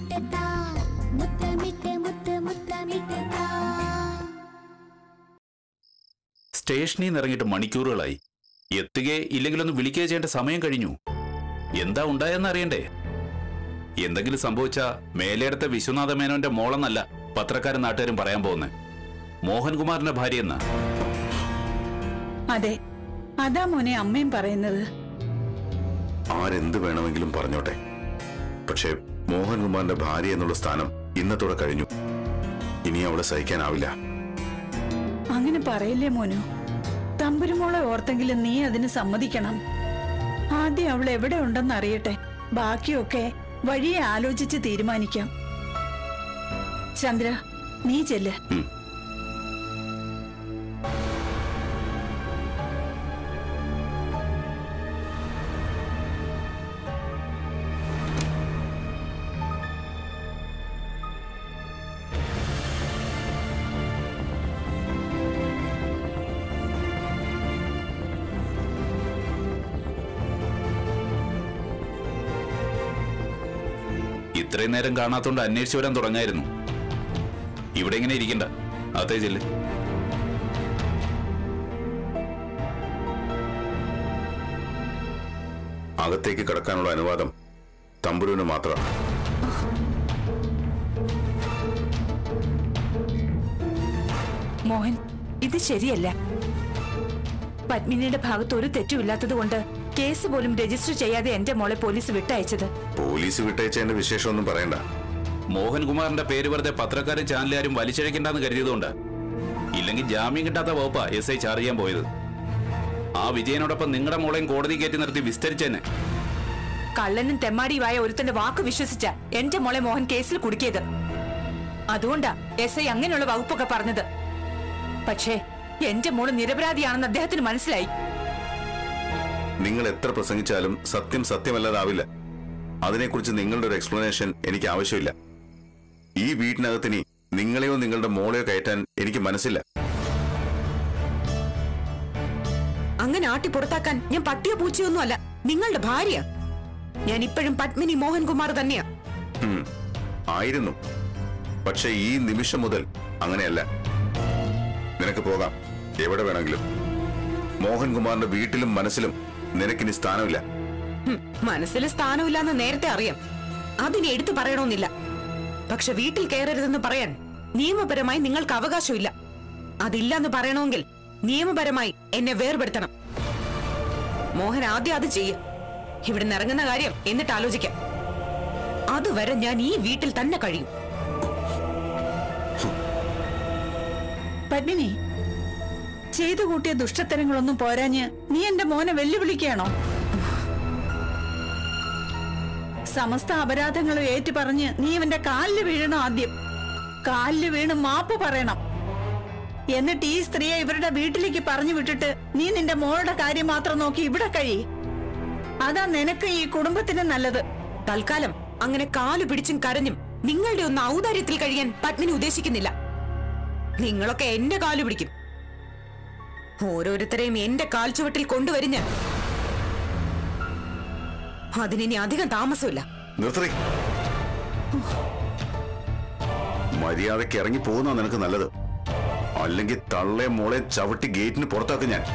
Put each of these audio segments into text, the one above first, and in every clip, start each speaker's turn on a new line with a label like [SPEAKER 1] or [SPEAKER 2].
[SPEAKER 1] മുത്തമിട്ട് താ മുത്തമിട്ട് മുത്ത് മുത്തമിട്ട് താ
[SPEAKER 2] സ്റ്റേഷനിൽ നിന്ന് ഇറങ്ങിയിട്ട് മണിക്കൂറുകളായി എത്തുകയെ ഇല്ലെങ്കിലൊന്ന് വിളിക്കുകയോ ചെയ്യേണ്ട സമയം കഴിഞ്ഞു എന്താ ഉണ്ടായെന്ന് അറിയണ്ടേ എന്തെങ്കിലും സംഭവിച്ച മേലേടത്തെ വിശ്വനാഥ മേനോന്റെ മോളെന്നല്ല പത്രക്കാരും നാട്ടുകാരും പറയാൻ പോകുന്നത് മോഹൻകുമാറിന്റെ ഭാര്യയെന്ന
[SPEAKER 3] അതെ അതാ മോനെ അമ്മയും പറയുന്നത്
[SPEAKER 4] ആരെന്ത് വേണമെങ്കിലും പറഞ്ഞോട്ടെ പക്ഷേ മോഹൻകുമാറിന്റെ ഭാര്യ എന്നുള്ള സ്ഥാനം ഇന്നത്തോടെ കഴിഞ്ഞു ഇനി അവളെ സഹിക്കാനാവില്ല
[SPEAKER 3] അങ്ങനെ പറയില്ലേ മോനു തമ്പുരുമോളെ ഓർത്തെങ്കിലും നീ അതിന് സമ്മതിക്കണം ആദ്യം അവൾ എവിടെ ഉണ്ടെന്ന് അറിയട്ടെ ബാക്കിയൊക്കെ വഴിയെ ആലോചിച്ച് തീരുമാനിക്കാം ചന്ദ്ര നീ ചെല്ല്
[SPEAKER 4] ഉം.
[SPEAKER 2] ഇത്രയും നേരം കാണാത്തോണ്ട് അന്വേഷിച്ചു വരാൻ തുടങ്ങായിരുന്നു ഇവിടെ ഇങ്ങനെ ഇരിക്കണ്ട അതേ ചെല്ല്
[SPEAKER 4] അകത്തേക്ക് കടക്കാനുള്ള അനുവാദം തമ്പുരുവിന് മാത്രം
[SPEAKER 5] മോഹൻ ഇത് ശരിയല്ല പത്മിനിയുടെ ഭാഗത്ത് ഒരു തെറ്റുമില്ലാത്തത് കൊണ്ട് കേസ് പോലും രജിസ്റ്റർ ചെയ്യാതെ എന്റെ മോളെ പോലീസ് വിട്ടയച്ചത്
[SPEAKER 4] പോലീസ് വിട്ടയച്ചതിന്റെ വിശേഷമൊന്നും പറയണ്ട
[SPEAKER 2] മോഹൻകുമാറിന്റെ പേര് വെറുതെ പത്രക്കാരും ചാനലുകാരും വലിച്ചഴിക്കണ്ടെന്ന് കരുതിയതുകൊണ്ട് ഇല്ലെങ്കിൽ ജാമ്യം കിട്ടാത്ത വകുപ്പാ എസ് ഐ ചാർജ് ചെയ്യാൻ പോയത് ആ വിജയനോടൊപ്പം നിങ്ങളുടെ മോളെയും കോടതി കയറ്റി നിർത്തി വിസ്തരിച്ചെന്നെ
[SPEAKER 5] കള്ളനും തെമ്മാടിയുമായ ഒരുത്തന്റെ വാക്ക് വിശ്വസിച്ച എന്റെ മോളെ മോഹൻ കേസിൽ കുടുക്കിയത് അതുകൊണ്ടാ എസ് ഐ അങ്ങനെയുള്ള വകുപ്പൊക്കെ പറഞ്ഞത് പക്ഷേ എന്റെ മോള് നിരപരാധിയാണെന്ന് അദ്ദേഹത്തിന് മനസ്സിലായി
[SPEAKER 4] നിങ്ങൾ എത്ര പ്രസംഗിച്ചാലും സത്യം സത്യമല്ലാതാവില്ല അതിനെക്കുറിച്ച് നിങ്ങളുടെ ഒരു എക്സ്പ്ലനേഷൻ എനിക്ക് ആവശ്യമില്ല ഈ വീട്ടിനകത്തിനി നിങ്ങളെയോ നിങ്ങളുടെ മോളെയോ കയറ്റാൻ എനിക്ക് മനസ്സില്ല
[SPEAKER 6] അങ്ങനെ ആട്ടി പുറത്താക്കാൻ ഞാൻ പട്ടിയോ പൂച്ചയൊന്നും അല്ല നിങ്ങളുടെ ഭാര്യ ഞാൻ ഇപ്പോഴും പത്മിനി മോഹൻകുമാർ തന്നെയാ
[SPEAKER 4] ഉം, ആയിരുന്നു പക്ഷെ ഈ നിമിഷം മുതൽ അങ്ങനെയല്ല നിനക്ക് പോകാം എവിടെ വേണമെങ്കിലും മോഹൻകുമാറിന്റെ വീട്ടിലും മനസ്സിലും നിനക്കിനി സ്ഥാനമില്ല
[SPEAKER 6] ഹും, മനസ്സിൽ സ്ഥാനമില്ലാന്ന് നേരത്തെ അറിയാം അതിനെ എടുത്തു പറയണമെന്നില്ല പക്ഷെ വീട്ടിൽ കയറരുതെന്ന് പറയാൻ നിയമപരമായി നിങ്ങൾക്ക് അവകാശമില്ല അതില്ലെന്ന് പറയണമെങ്കിൽ നിയമപരമായി എന്നെ വേർപെടുത്തണം മോഹൻ ആദ്യം അത് ചെയ്യ ഇവിടുന്ന് ഇറങ്ങുന്ന കാര്യം എന്നിട്ട് ആലോചിക്കാം അതുവരെ ഞാൻ ഈ വീട്ടിൽ തന്നെ കഴിയും
[SPEAKER 3] പത്മിനി ചെയ്തു കൂട്ടിയ ദുഷ്ടത്തരങ്ങളൊന്നും പോരാഞ്ഞ് നീ എന്റെ മോനെ വെല്ലുവിളിക്കുകയാണോ സമസ്ത അപരാധങ്ങളും ഏറ്റു പറഞ്ഞ് നീ ഇവന്റെ കാലില് വീഴണം ആദ്യം കാലില് വീണ് മാപ്പ് പറയണം എന്നിട്ട് ഈ സ്ത്രീയെ ഇവരുടെ വീട്ടിലേക്ക് പറഞ്ഞു വിട്ടിട്ട് നീ നിന്റെ മോളുടെ കാര്യം മാത്രം നോക്കി ഇവിടെ കഴി അതാ നിനക്ക് ഈ കുടുംബത്തിന് നല്ലത്
[SPEAKER 6] തൽക്കാലം അങ്ങനെ കാലു പിടിച്ചും കരഞ്ഞും നിങ്ങളുടെ ഒന്ന് ഔദാര്യത്തിൽ കഴിയാൻ പത്മിനി ഉദ്ദേശിക്കുന്നില്ല നിങ്ങളൊക്കെ എന്റെ കാലു പിടിക്കും ഓരോരുത്തരെയും എന്റെ കാൽച്ചുവട്ടിൽ കൊണ്ടുവരും ഞാൻ അതിനി അധികം താമസമില്ല
[SPEAKER 4] നിർത്തി മര്യാദയ്ക്ക് ഇറങ്ങി പോകുന്ന നിനക്ക് നല്ലത് അല്ലെങ്കിൽ തള്ളെ മോളെ ചവിട്ടി ഗേറ്റിന് പുറത്താക്കും ഞാൻ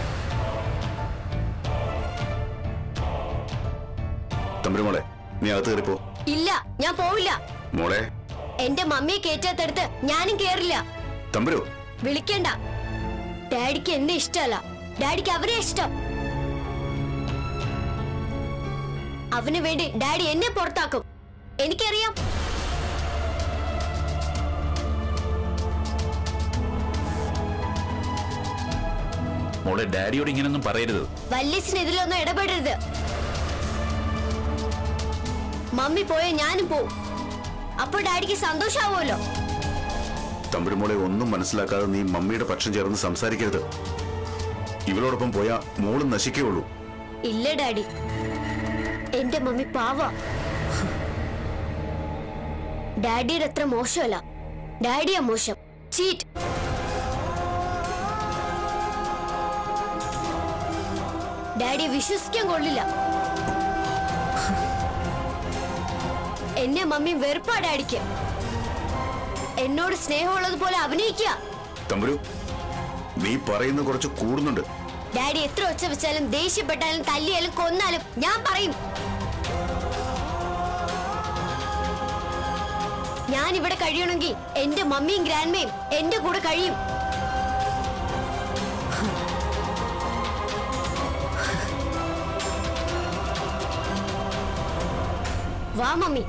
[SPEAKER 4] തമ്പുരുമോളെ നീ അകത്ത് കയറിപ്പോ
[SPEAKER 1] ഇല്ല ഞാൻ പോവില്ല
[SPEAKER 4] മോളെ
[SPEAKER 1] എന്റെ മമ്മിയെ കയറ്റാത്തടുത്ത് ഞാനും കേറില്ല
[SPEAKER 4] തമ്പുരു
[SPEAKER 1] വിളിക്കണ്ട ഡാഡിക്ക് എന്നെ ഇഷ്ടമല്ല ഡാഡിക്ക് അവരെ ഇഷ്ടം അവന് വേണ്ടി ഡാഡി എന്നെ പുറത്താക്കും എനിക്കറിയാം
[SPEAKER 2] മോളെ ഡാഡിയോട് ഇങ്ങനൊന്നും പറയരുത്
[SPEAKER 1] വല്യച്ഛന് ഇതിലൊന്നും ഇടപെടരുത് മമ്മി പോയ ഞാനും പോവും അപ്പൊ ഡാഡിക്ക് സന്തോഷാവുമല്ലോ
[SPEAKER 4] തമ്പുരുമോളെ ഒന്നും മനസ്സിലാക്കാതെ നീ മമ്മിയുടെ പക്ഷം ചേർന്ന് സംസാരിക്കരുത് ഇവളോടൊപ്പം പോയാ മോളും നശിക്കുകയുള്ളൂ
[SPEAKER 1] ഇല്ല ഡാഡി എന്റെ മമ്മി പാവ ഡാഡിയുടെ അത്ര മോശമല്ല ഡാഡിയാ മോശം ചീറ്റ് ഡാഡിയെ വിശ്വസിക്കാൻ കൊള്ളില്ല എന്നെ മമ്മി വെറുപ്പാ ഡാഡിക്ക് എന്നോട് സ്നേഹമുള്ളതുപോലെ അഭിനയിക്കുക
[SPEAKER 4] തമ്പുരു നീ പറയുന്ന കുറച്ച് കൂടുന്നുണ്ട്
[SPEAKER 1] ഡാഡി എത്ര ഒച്ച വെച്ചാലും ദേഷ്യപ്പെട്ടാലും തല്ലിയാലും കൊന്നാലും ഞാൻ പറയും ഞാൻ ഇവിടെ കഴിയണമെങ്കിൽ എന്റെ മമ്മിയും ഗ്രാൻഡ്മയും എന്റെ കൂടെ കഴിയും വാ മമ്മി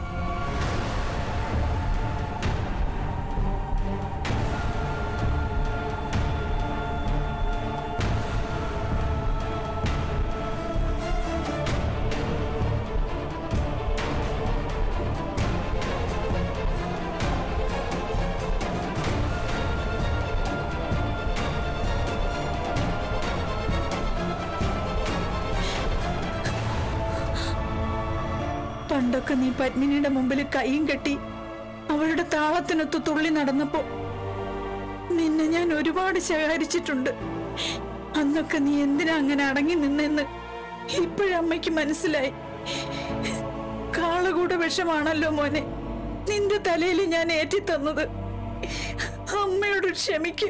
[SPEAKER 3] പണ്ടൊക്കെ നീ പത്മിനിയുടെ മുമ്പിൽ കൈയും കെട്ടി അവളുടെ താളത്തിനൊത്ത് തുള്ളി നടന്നപ്പോ നിന്നെ ഞാൻ ഒരുപാട് ശകാരിച്ചിട്ടുണ്ട് അന്നൊക്കെ നീ എന്തിനാ അങ്ങനെ അടങ്ങി നിന്നെന്ന് ഇപ്പോഴമ്മയ്ക്ക് മനസ്സിലായി കാളകൂടെ വിഷമാണല്ലോ മോനെ നിന്റെ തലയിൽ ഞാൻ ഏറ്റി തന്നത് അമ്മയോട് ക്ഷമിക്ക്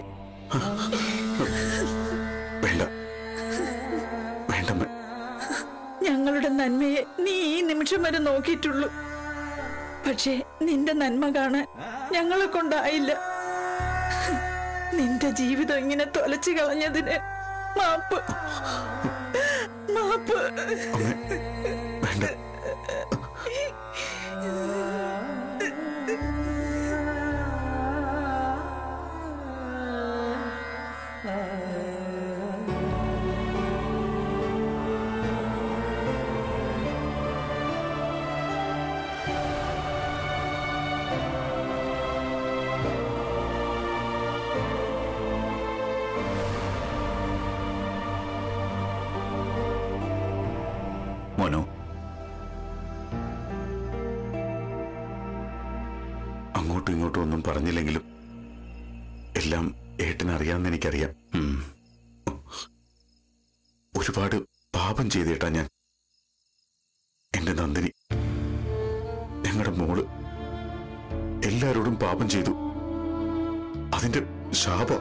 [SPEAKER 4] വേണ്ട വേണ്ടമ്മ
[SPEAKER 3] ഞങ്ങളുടെ നന്മയെ നീ ഈ നിമിഷം വരെ നോക്കിയിട്ടുള്ളൂ പക്ഷേ നിന്റെ നന്മ കാണാൻ ഞങ്ങളെ കൊണ്ടായില്ല നിന്റെ ജീവിതം ഇങ്ങനെ തൊലച്ചു കളഞ്ഞതിന് മാപ്പ് മാപ്പ്
[SPEAKER 4] വേണ്ട
[SPEAKER 2] മോനു
[SPEAKER 4] അങ്ങോട്ടും ഇങ്ങോട്ടും ഒന്നും പറഞ്ഞില്ലെങ്കിലും എല്ലാം ഏട്ടനറിയാമെന്ന് എനിക്കറിയാം
[SPEAKER 2] ഉം.
[SPEAKER 4] ഒരുപാട് പാപം ചെയ്തേട്ടാ ഞാൻ എന്റെ നന്ദിനി ഞങ്ങളുടെ മോള് എല്ലാരോടും പാപം ചെയ്തു അതിന്റെ ശാപം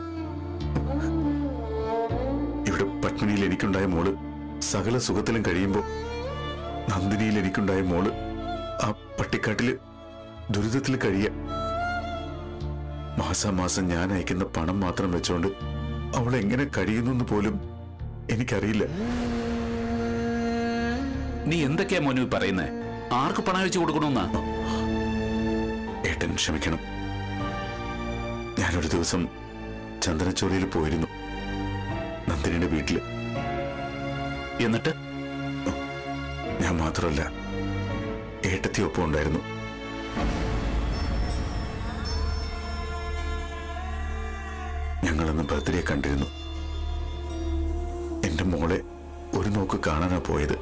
[SPEAKER 4] ഇവിടെ പത്മിനിയിൽ എനിക്കുണ്ടായ മോള് സകല സുഖത്തിലും കഴിയുമ്പോ നന്ദിനിയിൽ എനിക്കുണ്ടായ മോള് ആ പട്ടിക്കാട്ടില് ദുരിതത്തിൽ കഴിയ മാസാമാസം ഞാൻ അയക്കുന്ന പണം മാത്രം വെച്ചോണ്ട് അവൾ എങ്ങനെ കഴിയുന്നു പോലും എനിക്കറിയില്ല
[SPEAKER 2] നീ എന്തൊക്കെയാ മോനു ഈ പറയുന്നേ ആർക്ക് പണം അയച്ചു കൊടുക്കണമെന്നാ
[SPEAKER 4] ഏട്ടൻ ക്ഷമിക്കണം ഞാനൊരു ദിവസം ചന്ദനച്ചോലയിൽ പോയിരുന്നു നന്ദിനിയുടെ വീട്ടില്
[SPEAKER 2] എന്നിട്ട്
[SPEAKER 4] ഞാൻ മാത്രമല്ല ഏട്ടത്തി ഒപ്പം ഉണ്ടായിരുന്നു ഞങ്ങളന്ന് ബർത്ത്ഡേ കണ്ടിരുന്നു എന്റെ മോളെ ഒരു നോക്ക് കാണാനാ പോയത്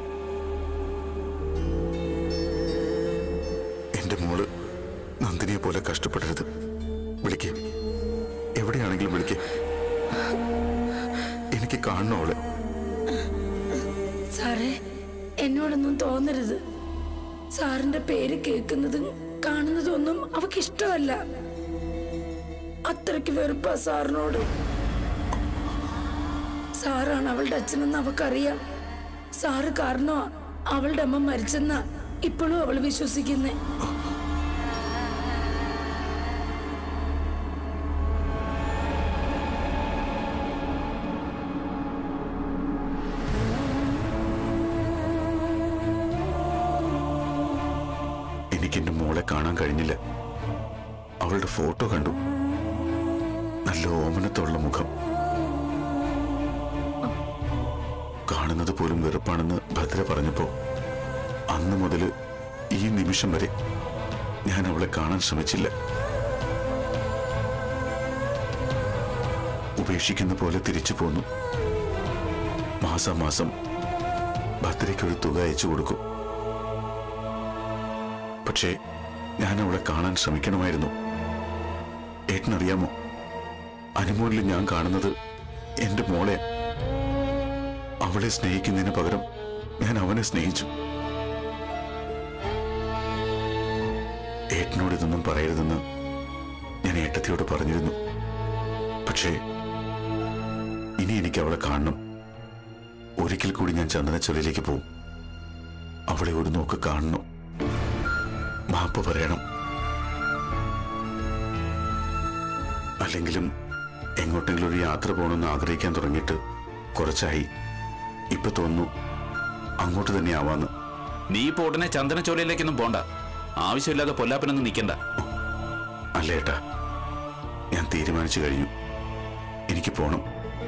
[SPEAKER 4] എന്റെ മോള് നന്ദിനിയെ പോലെ കഷ്ടപ്പെടരുത് വിളിക്കേ എവിടെയാണെങ്കിലും വിളിക്കേ എനിക്ക് കാണണം അവളെ
[SPEAKER 7] സാറേ എന്നോടൊന്നും തോന്നരുത് സാറിന്റെ പേര് കേൾക്കുന്നതും കാണുന്നതും ഒന്നും അവക്ക് ഇഷ്ടമല്ല അത്രയ്ക്ക് വെറുപ്പാ സാറിനോട് സാറാണ് അവളുടെ അച്ഛനെന്ന് അവക്കറിയാം സാറ് കാരണമാ അവളുടെ അമ്മ മരിച്ചെന്ന ഇപ്പോഴും അവൾ വിശ്വസിക്കുന്നേ
[SPEAKER 4] എനിക്ക് എന്റെ മോളെ കാണാൻ കഴിഞ്ഞില്ല അവളുടെ ഫോട്ടോ കണ്ടു നല്ല ഓമനത്തുള്ള മുഖം കാണുന്നത് പോലും വെറുപ്പാണെന്ന് ഭദ്ര പറഞ്ഞപ്പോ അന്ന് മുതൽ ഈ നിമിഷം വരെ ഞാൻ അവളെ കാണാൻ ശ്രമിച്ചില്ല ഉപേക്ഷിക്കുന്ന പോലെ തിരിച്ചു പോന്നു മാസാമാസം ഭദ്രയ്ക്കൊരു തുക അയച്ചു കൊടുക്കും പക്ഷേ ഞാൻ അവളെ കാണാൻ ശ്രമിക്കണമായിരുന്നു ഏട്ടനറിയാമോ അനുമോനിൽ ഞാൻ കാണുന്നത് എന്റെ മോളെ അവളെ സ്നേഹിക്കുന്നതിന് പകരം ഞാൻ അവനെ സ്നേഹിച്ചു ഏട്ടനോട് ഇതൊന്നും പറയരുതെന്ന് ഞാൻ ഏട്ടത്തിയോട് പറഞ്ഞിരുന്നു പക്ഷേ ഇനി എനിക്ക് അവളെ കാണണം ഒരിക്കൽ കൂടി ഞാൻ ചന്ദനച്ചൊല്ലിലേക്ക് പോകും അവളെ ഒരു നോക്ക് കാണണം മാപ്പ് പറയണം അല്ലെങ്കിലും എങ്ങോട്ടെങ്കിലും ഒരു യാത്ര പോകണമെന്ന് ആഗ്രഹിക്കാൻ തുടങ്ങിയിട്ട് കുറച്ചായി ഇപ്പൊ തോന്നുന്നു അങ്ങോട്ട് തന്നെ ആവാന്ന്
[SPEAKER 2] നീ ഇപ്പൊ ഉടനെ ചന്ദനച്ചോലയിലേക്കൊന്നും പോണ്ട ആവശ്യമില്ലാതെ പൊല്ലാപ്പനൊന്നും നിൽക്കണ്ട
[SPEAKER 4] അല്ല ഏട്ടാ ഞാൻ തീരുമാനിച്ചു കഴിഞ്ഞു എനിക്ക് പോണം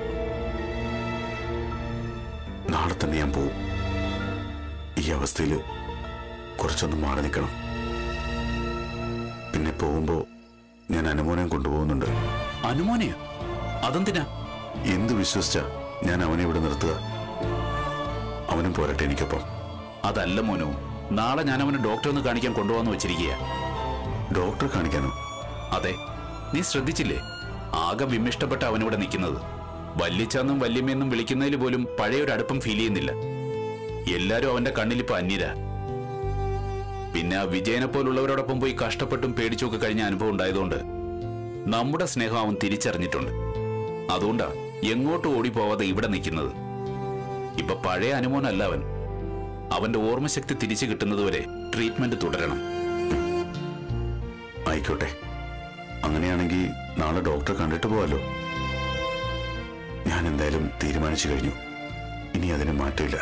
[SPEAKER 4] നാളെ തന്നെ ഞാൻ പോവും ഈ അവസ്ഥയിൽ കുറച്ചൊന്ന് മാറി നിൽക്കണം പിന്നെ പോകുമ്പോ ഞാൻ അനുമോനം കൊണ്ടുപോകുന്നുണ്ട്
[SPEAKER 2] അനുമോനെയോ അതെന്തിനാ
[SPEAKER 4] എന്ത് വിശ്വസിച്ച ഞാൻ അവനെ ഇവിടെ നിർത്തുക അവനും പോരട്ടെ എനിക്കൊപ്പം
[SPEAKER 2] അതല്ല മോനു നാളെ ഞാൻ അവനെ ഡോക്ടറെ ഒന്ന് കാണിക്കാൻ കൊണ്ടുപോകാന്ന് വെച്ചിരിക്കുക
[SPEAKER 4] ഡോക്ടറെ കാണിക്കാനോ
[SPEAKER 2] അതെ നീ ശ്രദ്ധിച്ചില്ലേ ആകെ വിമിഷ്ടപ്പെട്ട അവനിവിടെ നിൽക്കുന്നത് വല്ലിച്ചെന്നും വല്യമ്മയെന്നും വിളിക്കുന്നതിൽ പോലും പഴയൊരു അടുപ്പം ഫീൽ ചെയ്യുന്നില്ല എല്ലാരും അവന്റെ കണ്ണിലിപ്പോ അന്യരാ പിന്നെ ആ വിജയനെ പോലുള്ളവരോടൊപ്പം പോയി കഷ്ടപ്പെട്ടും പേടിച്ചൊക്കെ കഴിഞ്ഞ അനുഭവം ഉണ്ടായതുകൊണ്ട് നമ്മുടെ സ്നേഹം അവൻ തിരിച്ചറിഞ്ഞിട്ടുണ്ട് അതുകൊണ്ടാ എങ്ങോട്ടും ഓടിപ്പോവാതെ ഇവിടെ നിൽക്കുന്നത് ഇപ്പൊ പഴയ അനുമോനല്ല അവൻ അവന്റെ ഓർമ്മശക്തി തിരിച്ചു കിട്ടുന്നതുവരെ ട്രീറ്റ്മെന്റ് തുടരണം
[SPEAKER 4] ആയിക്കോട്ടെ അങ്ങനെയാണെങ്കിൽ നാളെ ഡോക്ടറെ കണ്ടിട്ട് പോവാലോ ഞാൻ എന്തായാലും തീരുമാനിച്ചു കഴിഞ്ഞു ഇനി അതിന് മാറ്റമില്ല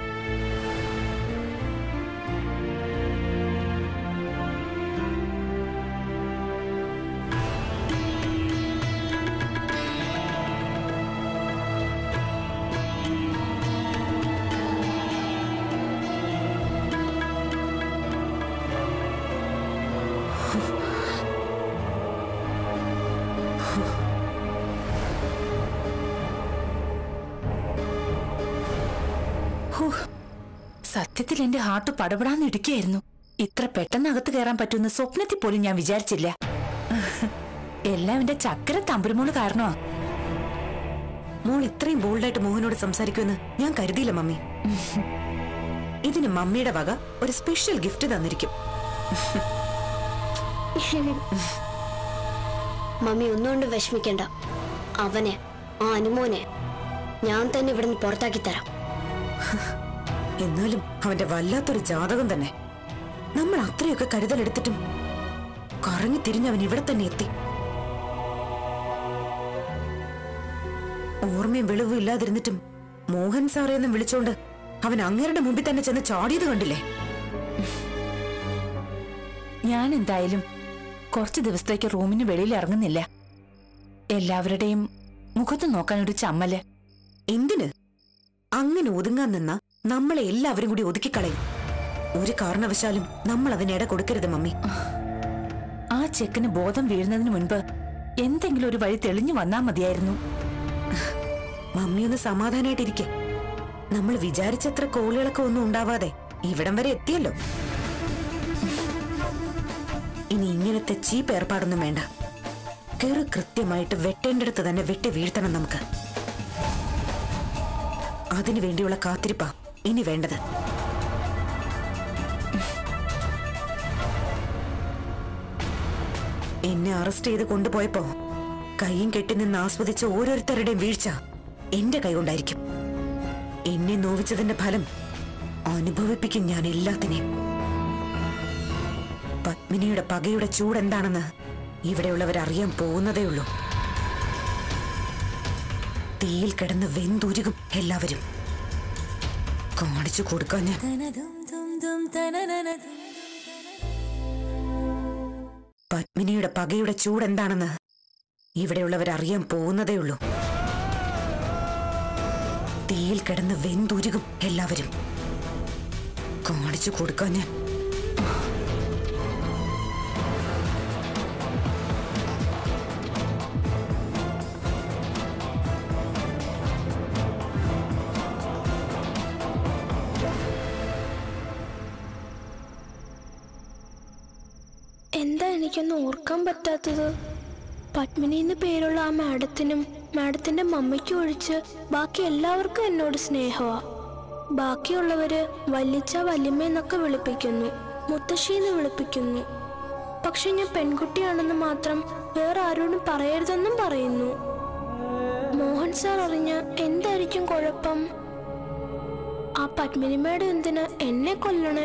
[SPEAKER 5] സത്യത്തിൽ എന്റെ ഹാർട്ട് പടപടാന്ന് ഇടിക്കായിരുന്നു ഇത്ര പെട്ടെന്ന് അകത്ത് കയറാൻ പറ്റുന്ന സ്വപ്നത്തിൽ പോലും ഞാൻ വിചാരിച്ചില്ല എല്ലാം എന്റെ ചക്കര തമ്പുരുമോള് കാരണമാ
[SPEAKER 6] മോൾ ഇത്രയും ബോൾഡായിട്ട് മോഹനോട് സംസാരിക്കുമെന്ന് ഞാൻ കരുതിയില്ല മമ്മി ഇതിന് മമ്മിയുടെ വക ഒരു സ്പെഷ്യൽ ഗിഫ്റ്റ് തന്നിരിക്കും
[SPEAKER 1] മമ്മി ഒന്നുകൊണ്ട് വിഷമിക്കണ്ട അവനെ ആ അനുമോനെ ഞാൻ തന്നെ ഇവിടുന്ന് പുറത്താക്കി തരാം
[SPEAKER 6] എന്നാലും അവന്റെ വല്ലാത്തൊരു ജാതകം തന്നെ നമ്മൾ അത്രയൊക്കെ കരുതലെടുത്തിട്ടും കറങ്ങി തിരിഞ്ഞ് അവൻ ഇവിടെ തന്നെ എത്തി ഓർമ്മയും വെളിവും ഇല്ലാതിരുന്നിട്ടും മോഹൻ സാറേ എന്നും വിളിച്ചോണ്ട് അവൻ അങ്ങേരുടെ മുമ്പിൽ തന്നെ ചെന്ന് ചാടിയത് കണ്ടില്ലേ
[SPEAKER 5] ഞാൻ എന്തായാലും കുറച്ച് ദിവസത്തേക്ക് റൂമിന് വെളിയിൽ ഇറങ്ങുന്നില്ല എല്ലാവരുടെയും മുഖത്ത് നോക്കാൻ ഒരു ചമ്മല്
[SPEAKER 6] എന്തിന് അങ്ങനെ ഒതുങ്ങാൻ നിന്ന നമ്മളെ എല്ലാവരും കൂടി ഒതുക്കിക്കളയും ഒരു കാരണവശാലും നമ്മൾ അതിനിട കൊടുക്കരുത് മമ്മി
[SPEAKER 5] ആ ചെക്കന് ബോധം വീഴുന്നതിന് മുൻപ് എന്തെങ്കിലും ഒരു വഴി തെളിഞ്ഞു വന്നാ മതിയായിരുന്നു
[SPEAKER 6] മമ്മി ഒന്ന് സമാധാനായിട്ടിരിക്കെ നമ്മൾ വിചാരിച്ചത്ര കോളുകളൊക്കെ ഒന്നും ഉണ്ടാവാതെ ഇവിടം വരെ എത്തിയല്ലോ ഇനി ഇങ്ങനത്തെ ചീപ്പ് ഏർപ്പാടൊന്നും വേണ്ട കെറു കൃത്യമായിട്ട് വെട്ടേണ്ടടുത്ത് തന്നെ വെട്ടി വീഴ്ത്തണം നമുക്ക് അതിനു വേണ്ടിയുള്ള കാത്തിരിപ്പാ ഇനി വേണ്ടത് എന്നെ അറസ്റ്റ് ചെയ്ത് കൊണ്ടുപോയപ്പോ കൈയും കെട്ടി നിന്ന് ആസ്വദിച്ച ഓരോരുത്തരുടെയും വീഴ്ച എന്റെ കൈകൊണ്ടായിരിക്കും എന്നെ നോവിച്ചതിന്റെ ഫലം അനുഭവിപ്പിക്കും ഞാൻ എല്ലാത്തിനെയും പത്മിനിയുടെ പകയുടെ ചൂടെന്താണെന്ന് ഇവിടെയുള്ളവർ അറിയാൻ പോകുന്നതേ ഉള്ളൂ തീയിൽ കിടന്ന് വെന്തുരുകും എല്ലാവരും കാണിച്ചു കൊടുക്കാൻ ഞാൻ പത്മിനിയുടെ പകയുടെ ചൂടെന്താണെന്ന് ഇവിടെയുള്ളവർ അറിയാൻ പോകുന്നതേ ഉള്ളൂ തീയിൽ കിടന്ന് വെന്തുരുകും എല്ലാവരും കാണിച്ചു കൊടുക്കാൻ ഞാൻ
[SPEAKER 8] എന്താ എനിക്കൊന്നും ഓർക്കാൻ പറ്റാത്തത് പത്മിനി എന്ന് പേരുള്ള ആ മാഡത്തിനും മാഡത്തിന്റെ മമ്മയ്ക്കും ഒഴിച്ച് ബാക്കി എല്ലാവർക്കും എന്നോട് സ്നേഹമാ ബാക്കിയുള്ളവര് വല്ലിച്ച വല്യമ്മ എന്നൊക്കെ വിളിപ്പിക്കുന്നു മുത്തശ്ശി എന്ന് വിളിപ്പിക്കുന്നു പക്ഷെ ഞാൻ പെൺകുട്ടിയാണെന്ന് മാത്രം വേറെ ആരോടും പറയരുതെന്നും പറയുന്നു മോഹൻ സാർ അറിഞ്ഞ എന്തായിരിക്കും കുഴപ്പം ആ പത്മിനിമയുടെ എന്തിന് എന്നെ കൊല്ലണേ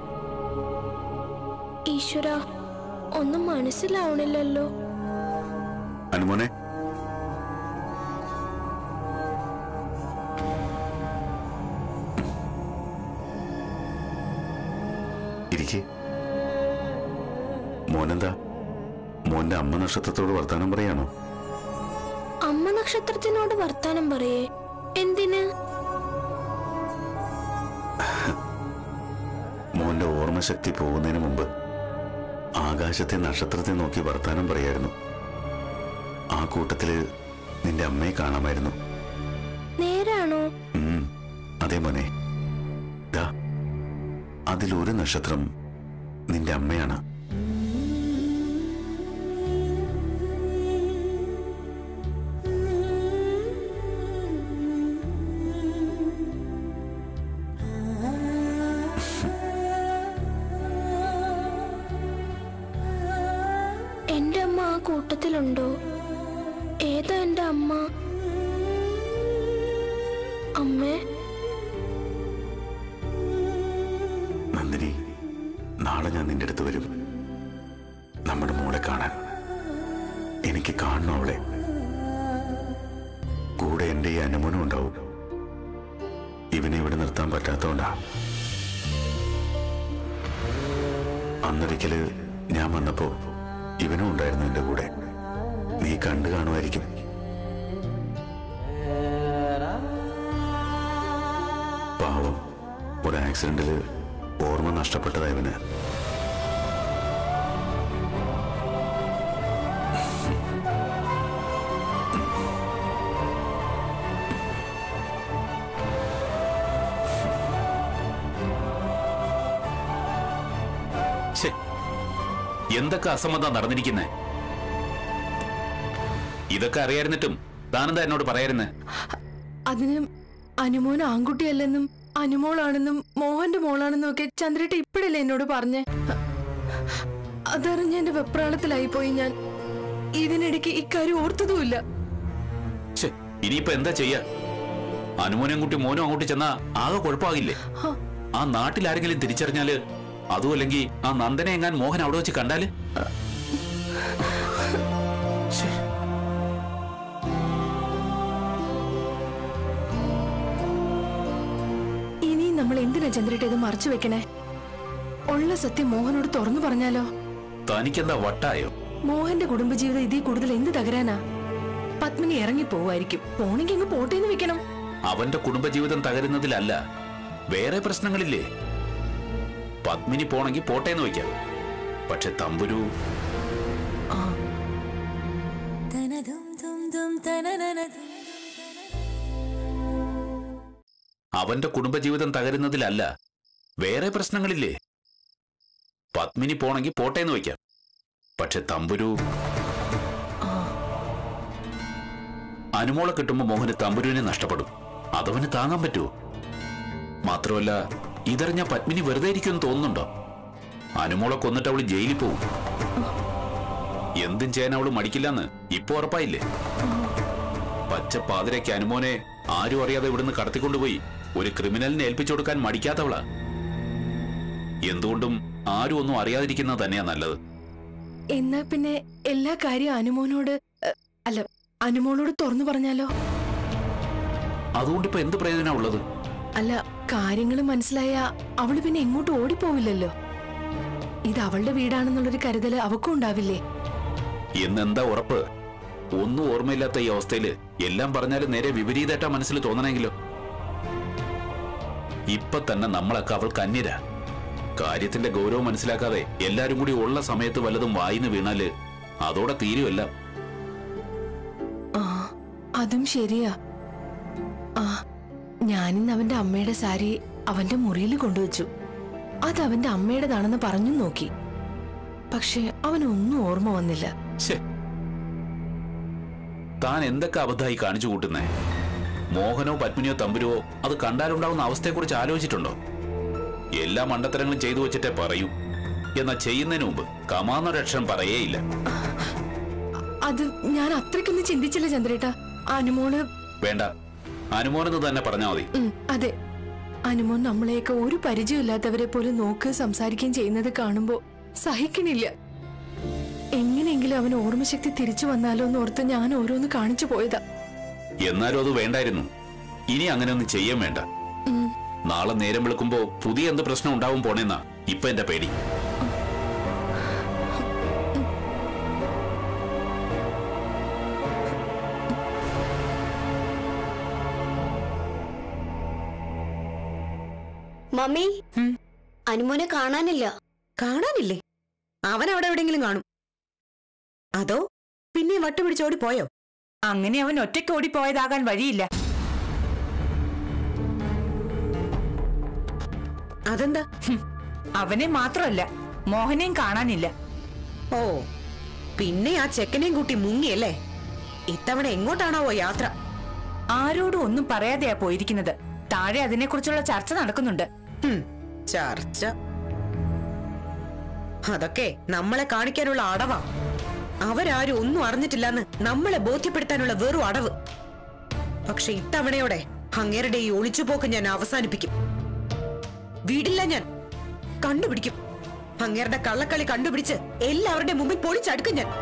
[SPEAKER 8] ഈശ്വര ഒന്നും മനസ്സിലാവണില്ലല്ലോ
[SPEAKER 4] അനുമോനെ ഇരിക്കെ മോനെന്താ മോന്റെ അമ്മ നക്ഷത്രത്തോട് വർത്താനം പറയാണോ
[SPEAKER 8] അമ്മ നക്ഷത്രത്തിനോട് വർത്താനം പറയേ എന്തിന്
[SPEAKER 4] മോന്റെ ഓർമ്മശക്തി പോകുന്നതിന് മുമ്പ് ആകാശത്തെ നക്ഷത്രത്തെ നോക്കി വർത്താനം പറയായിരുന്നു ആ കൂട്ടത്തില് നിന്റെ അമ്മയെ കാണാമായിരുന്നു
[SPEAKER 8] നേരാണോ
[SPEAKER 4] ഉം, അതെ മോനെ ദാ അതിലൊരു നക്ഷത്രം നിന്റെ അമ്മയാണ്
[SPEAKER 8] എന്റെ അമ്മ ആ കൂട്ടത്തിലുണ്ടോ ഏതാ എന്റെ അമ്മ അമ്മേ
[SPEAKER 4] നന്ദിനി നാളെ ഞാൻ നിന്റെ അടുത്ത് വരും നമ്മുടെ മോളെ കാണാൻ എനിക്ക് കാണണം അവളെ കൂടെ എന്റെ ഈ അനുമോനും ഉണ്ടാവും ഇവനെ ഇവിടെ നിർത്താൻ പറ്റാത്തോണ്ടാ അന്നൊരിക്കല് ഞാൻ വന്നപ്പോ ഇവനും ഉണ്ടായിരുന്നു എന്റെ കൂടെ നീ കണ്ടു കാണുമായിരിക്കും പാവം ഒരു ആക്സിഡന്റില് ഓർമ്മ നഷ്ടപ്പെട്ടതാ ഇവന്
[SPEAKER 2] ഛെ, എന്തൊക്കെ അസംബന്ധം നടന്നിരിക്കുന്നേ ഇതൊക്കെ അറിയായിരുന്നിട്ടും താനെന്താ എന്നോട് പറയായിരുന്നേ
[SPEAKER 9] അതിന് അനുമോൻ ആൺകുട്ടിയല്ലെന്നും അനുമോളാണെന്നും മോഹന്റെ മോളാണെന്നും ഒക്കെ ചന്ദ്രേട്ട ഇപ്പോഴല്ലേ എന്നോട് പറഞ്ഞേ അതറിഞ്ഞ എന്റെ വെപ്രാളത്തിലായി പോയി ഞാൻ ഇതിനിടയ്ക്ക് ഇക്കാര്യം ഓർത്തതുമില്ല
[SPEAKER 2] ഛെ, ഇനിയിപ്പോ എന്താ ചെയ്യാ അനുമോനും കുട്ടി മോനും അങ്ങോട്ട് ചെന്നാ ആകെ കുഴപ്പമാകില്ലേ ആ നാട്ടിൽ ആരെങ്കിലും തിരിച്ചറിഞ്ഞാല് അതും അല്ലെങ്കിൽ ആ നന്ദനെ എങ്ങാൻ മോഹൻ അവിടെ വെച്ച് കണ്ടാല് ശ്ശേ.
[SPEAKER 9] ഇനി നമ്മൾ എന്തിനാ ചന്ദ്രേട്ട ഇത് മറച്ചു വെക്കണേ ഉള്ള സത്യം മോഹനോട് തുറന്നു പറഞ്ഞാലോ
[SPEAKER 2] തനിക്കെന്താ വട്ടായോ
[SPEAKER 9] മോഹന്റെ കുടുംബജീവിതം ഇതിൽ കൂടുതൽ എന്ത് തകരാനാ പത്മിനി ഇറങ്ങി പോവായിരിക്കും പോണെങ്കിൽ ഇങ്ങ് പോട്ടേന്ന് വെക്കണം
[SPEAKER 2] അവന്റെ കുടുംബജീവിതം തകരുന്നതിലല്ല വേറെ പ്രശ്നങ്ങളില്ലേ പത്മിനി പോണെങ്കിൽ പോട്ടേന്ന് വയ്ക്കാം പക്ഷെ തമ്പുരു അവന്റെ കുടുംബജീവിതം തകരുന്നതിലല്ല വേറെ പ്രശ്നങ്ങളില്ലേ പത്മിനി പോണെങ്കിൽ പോട്ടേന്ന് വയ്ക്കാം പക്ഷെ തമ്പുരു അനുമോളെ കിട്ടുമ്പോ മോഹന് തമ്പുരുവിനെ നഷ്ടപ്പെടും അതവന് താങ്ങാൻ പറ്റുമോ മാത്രമല്ല ഇതറിഞ്ഞ പത്മിനി വെറുതെ ഇരിക്കുമെന്ന് തോന്നുന്നുണ്ടോ അനുമോളെ കൊന്നിട്ട് അവള് ജയിലിൽ പോവും എന്തും ചെയ്യാൻ അവള് മടിക്കില്ലെന്ന് ഇപ്പൊ ഉറപ്പായില്ലേ പച്ച പാതിരയ്ക്ക് അനുമോനെ ആരും അറിയാതെ ഇവിടുന്ന് കടത്തിക്കൊണ്ടുപോയി ഒരു ക്രിമിനലിനെ ഏൽപ്പിച്ചു കൊടുക്കാൻ മടിക്കാത്തവളാ എന്തുകൊണ്ടും ആരും ഒന്നും അറിയാതിരിക്കുന്നത് തന്നെയാ നല്ലത്
[SPEAKER 9] എന്നാ പിന്നെ എല്ലാ കാര്യവും അനുമോനോട് എ, അല്ല അനുമോളോട് തുറന്നു പറഞ്ഞാലോ
[SPEAKER 2] അതുകൊണ്ട് ഇപ്പൊ എന്ത് പ്രയോജനം ഉള്ളത്
[SPEAKER 9] അല്ല കാര്യങ്ങൾ മനസ്സിലായ അവള് പിന്നെ എങ്ങോട്ടും ഓടിപ്പോവില്ലല്ലോ ഇത് അവളുടെ വീടാണെന്നുള്ളൊരു കരുതല് അവക്കും ഉണ്ടാവില്ലേ
[SPEAKER 2] എന്നെന്താ ഉറപ്പ് ഒന്നും ഓർമ്മയില്ലാത്ത ഈ അവസ്ഥയില് എല്ലാം പറഞ്ഞാലും നേരെ വിപരീതമായിട്ടാ മനസ്സിൽ തോന്നണെങ്കിലോ ഇപ്പൊ തന്നെ നമ്മളൊക്കെ അവൾക്ക് അന്യരാ കാര്യത്തിന്റെ ഗൗരവം മനസ്സിലാക്കാതെ എല്ലാരും കൂടി ഉള്ള സമയത്ത് വല്ലതും വായിന്ന് വീണാല് അതോടെ തീരുമല്ല
[SPEAKER 9] ആ അതും ശരിയാ ആ ഞാനിന്ന് അവന്റെ അമ്മയുടെ സാരി അവന്റെ മുറിയിൽ കൊണ്ടുവച്ചു അത് അവന്റെ അമ്മയുടേതാണെന്ന് പറഞ്ഞു നോക്കി പക്ഷെ അവനൊന്നും ഓർമ്മ വന്നില്ല
[SPEAKER 2] ശ്ശേ. താൻ എന്തൊക്കെ അബദ്ധമായി കാണിച്ചു കൂട്ടുന്നേ മോഹനോ പത്മിനിയോ തമ്പുരുവോ അത് കണ്ടാലുണ്ടാവുന്ന അവസ്ഥയെക്കുറിച്ച് ആലോചിച്ചിട്ടുണ്ടോ എല്ലാ മണ്ടത്തരങ്ങളും ചെയ്തു വെച്ചിട്ടേ പറയൂ എന്നാ ചെയ്യുന്നതിന് മുമ്പ് കമാന്നൊരക്ഷരം പറയേയില്ല
[SPEAKER 9] അത് ഞാൻ അത്രയ്ക്കൊന്നും ചിന്തിച്ചില്ല ചന്ദ്രേട്ട അനുമോള്
[SPEAKER 2] വേണ്ട അനുമോനെന്ന് തന്നെ പറഞ്ഞാൽ മതി
[SPEAKER 9] ഉം, അതെ അനുമോൻ നമ്മളെയൊക്കെ ഒരു പരിചയമില്ലാത്തവരെ പോലെ നോക്കുകയും സംസാരിക്കുകയും ചെയ്യുന്നത് കാണുമ്പോ സഹിക്കണില്ല എങ്ങനെയെങ്കിലും അവൻ ഓർമ്മശക്തി തിരിച്ചു വന്നാലോ എന്ന് ഓർത്ത് ഞാൻ ഓരോന്ന് കാണിച്ചു പോയതാ
[SPEAKER 2] എന്നാലും അത് വേണ്ടായിരുന്നു ഇനി അങ്ങനെയൊന്നും ചെയ്യാൻ വേണ്ട
[SPEAKER 9] ഉം.
[SPEAKER 2] നാളെ നേരം വിളിക്കുമ്പോ പുതിയ എന്ത് പ്രശ്നം ഉണ്ടാവും പോണേന്നാ ഇപ്പൊ എന്റെ പേടി
[SPEAKER 1] മമ്മി
[SPEAKER 6] ഉം.
[SPEAKER 1] അനുമോനെ കാണാനില്ല
[SPEAKER 6] കാണാനില്ലേ അവൻ അവിടെ എവിടെയെങ്കിലും കാണും അതോ പിന്നെ വട്ടുപിടിച്ചോടി പോയോ
[SPEAKER 5] അങ്ങനെ അവൻ ഒറ്റയ്ക്ക് ഓടിപ്പോയതാകാൻ വഴിയില്ല
[SPEAKER 6] അതെന്താ
[SPEAKER 5] ഹും. അവനെ മാത്രമല്ല മോഹനെയും കാണാനില്ല
[SPEAKER 6] ഓ പിന്നെ ആ ചെക്കനെയും കൂട്ടി മുങ്ങിയല്ലേ ഇത്തവണ എങ്ങോട്ടാണാവോ യാത്ര
[SPEAKER 5] ആരോടും ഒന്നും പറയാതെയാ പോയിരിക്കുന്നത് താഴെ അതിനെക്കുറിച്ചുള്ള ചർച്ച നടക്കുന്നുണ്ട്
[SPEAKER 6] ഹും, ചർച്ച അതൊക്കെ നമ്മളെ കാണിക്കാനുള്ള അടവാ അവരാരും ഒന്നും അറിഞ്ഞിട്ടില്ലെന്ന് നമ്മളെ ബോധ്യപ്പെടുത്താനുള്ള വെറും അടവ് പക്ഷെ ഇത്തവണയോടെ അങ്ങേരുടെ ഈ ഒളിച്ചുപോക്ക് ഞാൻ അവസാനിപ്പിക്കും വീടില്ല ഞാൻ കണ്ടുപിടിക്കും അങ്ങേരുടെ കള്ളക്കളി കണ്ടുപിടിച്ച് എല്ലാവരുടെ മുമ്പിൽ പൊളിച്ചടുക്കും ഞാൻ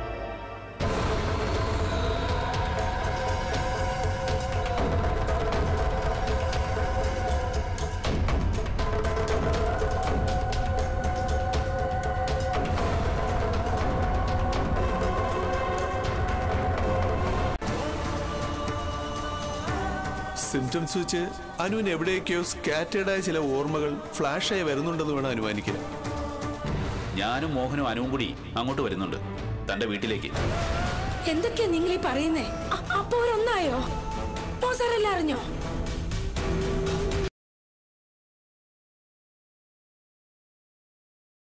[SPEAKER 10] സിംറ്റംസ് വെച്ച് അനുവിന് എവിടെയൊക്കെയോ സ്കാറ്റേഡായ ചില ഓർമ്മകൾ ഫ്ലാഷായി വരുന്നുണ്ടെന്ന് വേണം അനുമാനിക്കാൻ
[SPEAKER 2] ഞാനും മോഹനും അനുവും കൂടി അങ്ങോട്ട് വരുന്നുണ്ട് തന്റെ വീട്ടിലേക്ക്
[SPEAKER 7] എന്തൊക്കെയാ നിങ്ങൾ ഈ പറയുന്നേ അ- അപ്പൊ അവരൊന്നായോ മോസാറെല്ലാം അറിഞ്ഞോ